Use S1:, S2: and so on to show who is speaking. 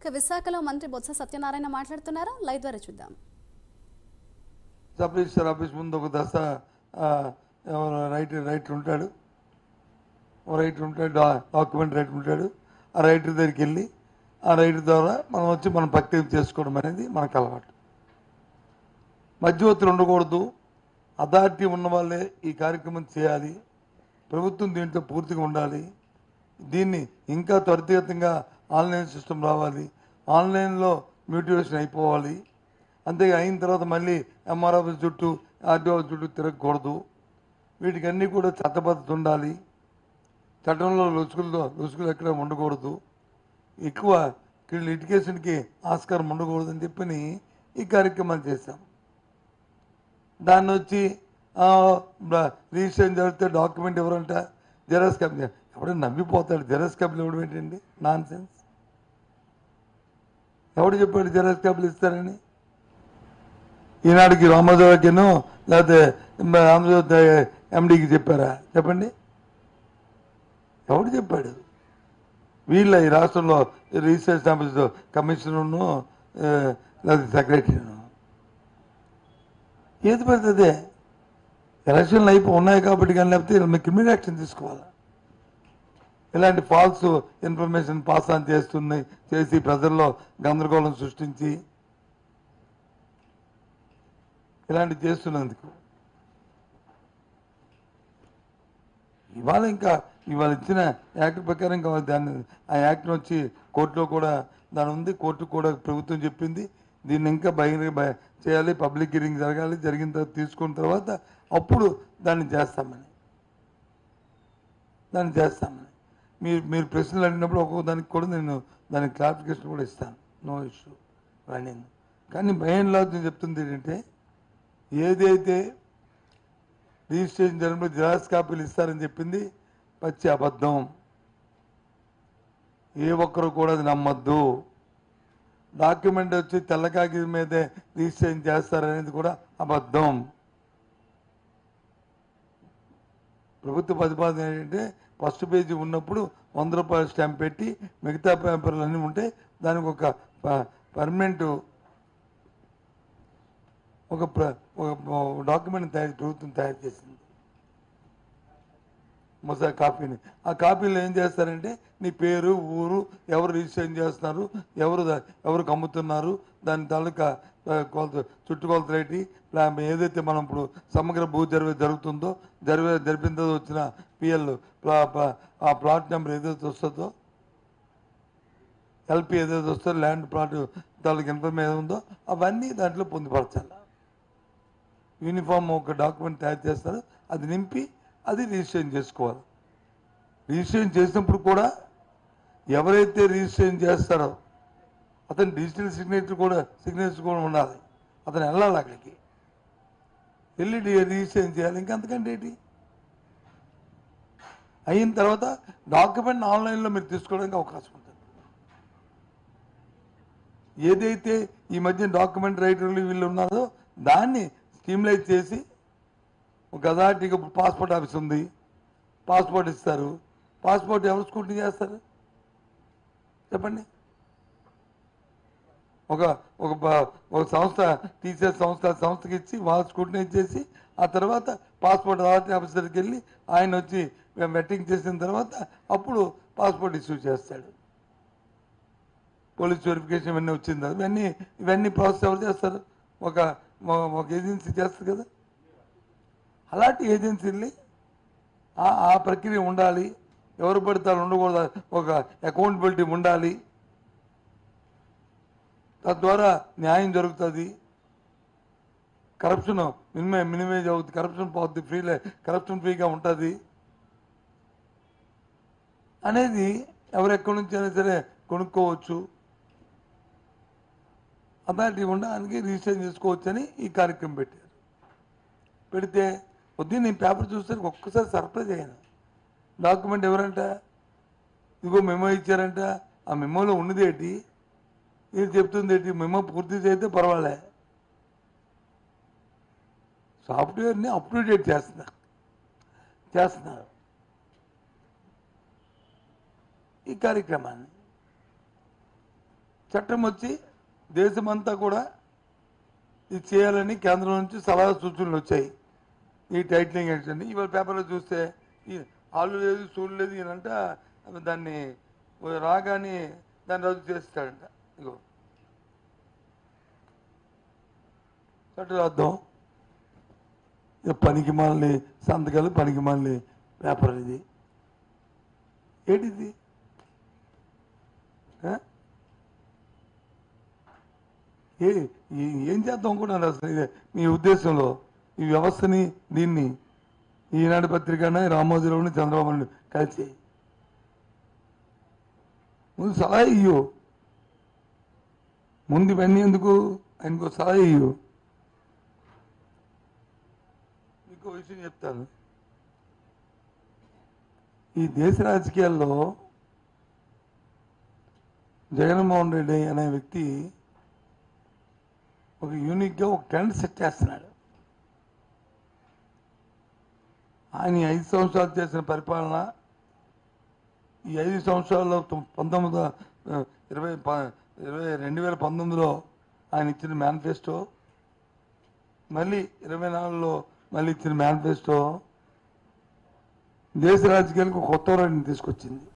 S1: ఇక విశాఖలో మంత్రి బొత్స సత్యనారాయణ మాట్లాడుతున్నారు లైవ్ ద్వారా చూద్దాం
S2: సబ్ రిజిస్టర్ ఆఫీస్ ముందు ఒక దశ ఆ, ఎవరు రైటర్ రైటర్ ఉంటాడు ఓ రైటర్ ఉంటాడు డా- డాక్యుమెంట్ రైటర్ ఉంటాడు ఆ రైటర్ దగ్గరికి వెళ్ళి ఆ రైటర్ ద్వారా మనం వచ్చి మనం భక్తి చేసుకోవడం అనేది మనకు అలవాటు మధ్యవర్తులు ఉండకూడదు అథారిటీ ఉన్న వాళ్ళే ఈ కార్యక్రమం చేయాలి ప్రభుత్వం దీంట్లో పూర్తిగా ఉండాలి దీన్ని ఇంకా త్వరితగతంగా ఆన్లైన్ సిస్టమ్ రావాలి ఆన్లైన్లో మ్యూటివేషన్ అయిపోవాలి అంతే అయిన తర్వాత మళ్ళీ ఎంఆర్ ఆఫీస్ చుట్టూ ఆర్డీఓ చుట్టూ తిరగకూడదు వీటికన్నీ కూడా చట్టబద్ధత ఉండాలి చట్టంలో లుసుకులతో లుసుకులు ఎక్కడ ఉండకూడదు ఎక్కువ లిటికేషన్కి ఆస్కారం ఉండకూడదని చెప్పని ఈ కార్యక్రమం చేశాం దాన్ని వచ్చి ఆ, బ- రిజిస్ట్రేషన్ జరిగితే డాక్యుమెంట్ ఎవరంట జెరాక్స్ కంపెనీ ఎవడైనా నమ్మిపోతాడు జెరాక్స్ కంపెనీ ఇవ్వడం ఏంటండి నాన్ సెన్స్ ఎవడు చెప్పాడు జెరాక్స్ కంపెనీ ఇస్తారని ఈనాడుకి రామోజీరావుకిను లేకపోతే రామోజీ ఎండికి చెప్పారా చెప్పండి ఎవడు చెప్పాడు వీళ్ళ ఈ రాష్ట్రంలో రీసెర్చ్ ఆఫీస్ కమిషనర్ను ఆ, లేకపోతే సెక్రటరీను ఏది పడుతుంది ఎలక్షన్లు అయిపో ఉన్నాయి కాబట్టి కానీ లేకపోతే మీరు క్రిమినల్ యాక్షన్ తీసుకోవాలి ఇలాంటి ఫాల్స్ ఇన్ఫర్మేషన్ పాస్ ఆన్ చేస్తుంది చేసి ప్రజల్లో గందరగోళం సృష్టించి ఇలాంటి చేస్తున్నందుకు ఇవాళ ఇంకా ఇవాళ ఇచ్చిన యాక్ట్ ప్రకారం ఇంకా దాన్ని ఆ యాక్ట్ని వచ్చి కోర్టులో కూడా దాని ఉంది కోర్టు కూడా ప్రభుత్వం చెప్పింది దీన్ని ఇంకా బహిరంగ బ- చేయాలి పబ్లిక్ హియరింగ్ జరగాలి జరిగిన తర్వాత తీసుకున్న తర్వాత అప్పుడు దాన్ని చేస్తామని దాన్ని చేస్తామని మీరు మీరు ప్రశ్నలు అడిగినప్పుడు ఒక్కొక్క దానికి కూడా నేను దానికి క్లారిఫికేషన్ కూడా ఇస్తాను నో ఇష్యూ రన్నింగ్ కానీ భయం లాగా నేను చెప్తుంది ఏంటంటే ఏదైతే రిజిస్ట్రేషన్ జరిగినప్పుడు జిరాక్స్ కాపీలు ఇస్తారని చెప్పింది పచ్చి అబద్ధం ఏ ఒక్కరు కూడా అది నమ్మద్దు డాక్యుమెంట్ వచ్చి తెల్ల కాగితం మీదే రిజిస్ట్రేషన్ చేస్తారనేది కూడా అబద్ధం ప్రభుత్వ ప్రతిపాదన ఏంటంటే ఫస్ట్ పేజీ ఉన్నప్పుడు వంద రూపాయల స్టాంప్ పెట్టి మిగతా పేపర్లు అన్నీ ఉంటే దానికి ఒక పర్మనెంట్ ఒక ప్ర- ఒక డాక్యుమెంట్ తయారు ప్రభుత్వం తయారు చేసింది మొసా కాపీని ఆ కాపీలో ఏం చేస్తారంటే నీ పేరు ఊరు ఎవరు రిజిస్ట్రేషన్ చేస్తున్నారు ఎవరు దా- ఎవరికి అమ్ముతున్నారు దాని తాలూకా ఆ, కొలత చుట్టుకొలత రేటి ప్లా- ఏదైతే మనం ఇప్పుడు సమగ్ర భూ జరివే జరుగుతుందో జరివే జరిపిన తర్వాత వచ్చిన పిఎల్ ఆ ప్లాట్ నెంబర్ ఏదైతే వస్తుందో ఎల్పి ఏదైతే వస్తుందో ల్యాండ్ ప్లాట్ తాలూకు ఇన్ఫర్మేషన్ ఉందో అవన్నీ దాంట్లో పొందుపరచాలి యూనిఫామ్ ఒక డాక్యుమెంట్ తయారు చేస్తారు అది నింపి అది రిజిస్ట్రేషన్ చేసుకోవాలి రిజిస్ట్రేషన్ చేసినప్పుడు కూడా ఎవరైతే రిజిస్ట్రేషన్ చేస్తారో అతని డిజిటల్ సిగ్నేచర్ కూడా సిగ్నేచర్ కూడా ఉండాలి అతను వెళ్ళాలి అక్కడికి వెళ్ళి డి- రిజిస్ట్రేషన్ చేయాలి ఇంకంతకంటే ఏంటి అయిన తర్వాత డాక్యుమెంట్ ఆన్లైన్లో మీరు తీసుకోవడానికి అవకాశం ఉంటుంది ఏదైతే ఈ మధ్య డాక్యుమెంట్ రైటర్లు వీళ్ళు ఉన్నారో దాన్ని స్టీమ్లైజ్ చేసి ఒక అథారిటీకి పాస్పోర్ట్ ఆఫీస్ ఉంది పాస్పోర్ట్ ఇస్తారు పాస్పోర్ట్ ఎవరు స్కూటీ చేస్తారు చెప్పండి ఒక ఒక బ- ఒక సంస్థ టీచర్ సంస్థ సంస్థకి ఇచ్చి వాళ్ళ స్కూటీని ఇచ్చేసి ఆ తర్వాత పాస్పోర్ట్ అథారిటీ ఆఫీస్ దగ్గరికి వెళ్ళి ఆయన వచ్చి వెట్టింగ్ చేసిన తర్వాత అప్పుడు పాస్పోర్ట్ ఇష్యూ చేస్తాడు పోలీస్ వెరిఫికేషన్ ఇవన్నీ వచ్చింది కదా ఇవన్నీ ఇవన్నీ ప్రాసెస్ ఎవరు చేస్తారు ఒక ఒక- ఒక ఏజెన్సీ చేస్తుంది కదా అలాంటి ఏజెన్సీని ఆ ఆ ప్రక్రియ ఉండాలి ఎవరు పడితే వాళ్ళు ఉండకూడదు ఒక అకౌంటబిలిటీ ఉండాలి తద్వారా న్యాయం జరుగుతుంది కరప్షన్ మినిమే మినిమైజ్ అవుతుంది కరప్షన్ పోతుంది ఫ్రీ కరప్షన్ ఫ్రీగా ఉంటుంది అనేది ఎవరు ఎక్కడి నుంచి అయినా సరే కొనుక్కోవచ్చు అథారిటీ ఉండడానికి రిజిస్ట్రేషన్ చేసుకోవచ్చు అని ఈ కార్యక్రమం పెట్టారు పెడితే పొద్దున్న నేను పేపర్ చూస్తే ఒక్కసారి సర్ప్రైజ్ అయ్యాను డాక్యుమెంట్ ఎవరంట ఇదిగో మెమో ఇచ్చారంట ఆ మెమోలో ఉన్నది ఏంటి ఇది చెప్తుంది ఏంటి మెమో పూర్తి చేస్తే పర్వాలే సాఫ్ట్వేర్ని అప్ టు డేట్ చేస్తున్నారు చేస్తున్నారు ఈ కార్యక్రమాన్ని చట్టం వచ్చి దేశమంతా కూడా ఇది చేయాలని కేంద్రం నుంచి సలహా సూచనలు వచ్చాయి ఈ టైటిలింగ్ యాక్షన్ ఇవాళ పేపర్లో చూస్తే ఈ ఆళ్ళు లేదు సూళ్ళు లేదు ఈయనంట దాన్ని రాగానే దాన్ని రద్దు చేస్తాడంట ఇగో చట్టరాద్దాం ఇక పనికి మళ్ళీ సంతకాలు పనికి మళ్ళీ పేపర్ ఇది ఏంటిది ఆ? ఏ ఈ- ఏం చేద్దాం అనుకుంటున్నారు అసలు ఇదే మీ ఉద్దేశంలో ఈ వ్యవస్థని దీన్ని ఈనాడు పత్రికన రామోజీరావుని చంద్రబాబు నాయుడు కలిసి ముందు సలహా ఇయ్యు ముందు ఇవన్నీ ఎందుకు ఆయనకు సలహా ఇయ్యు మీకు ఒక విషయం చెప్తాను ఈ దేశ రాజకీయాల్లో జగన్మోహన్ రెడ్డి అనే వ్యక్తి ఒక యూనిక్గా ఒక ట్రెండ్ సెట్ చేస్తున్నాడు ఆయన ఈ ఐదు సంవత్సరాలు చేసిన పరిపాలన ఈ ఐదు సంవత్సరాల్లో తొమ్- పంతొమ్మిది ఆ, ఇరవై ప- ఇరవై రెండు వేల పంతొమ్మిదిలో ఆయన ఇచ్చిన మేనిఫెస్టో మళ్ళీ ఇరవై నాలుగులో మళ్ళీ ఇచ్చిన మేనిఫెస్టో దేశ రాజకీయాలకు కొత్త రండిని తీసుకొచ్చింది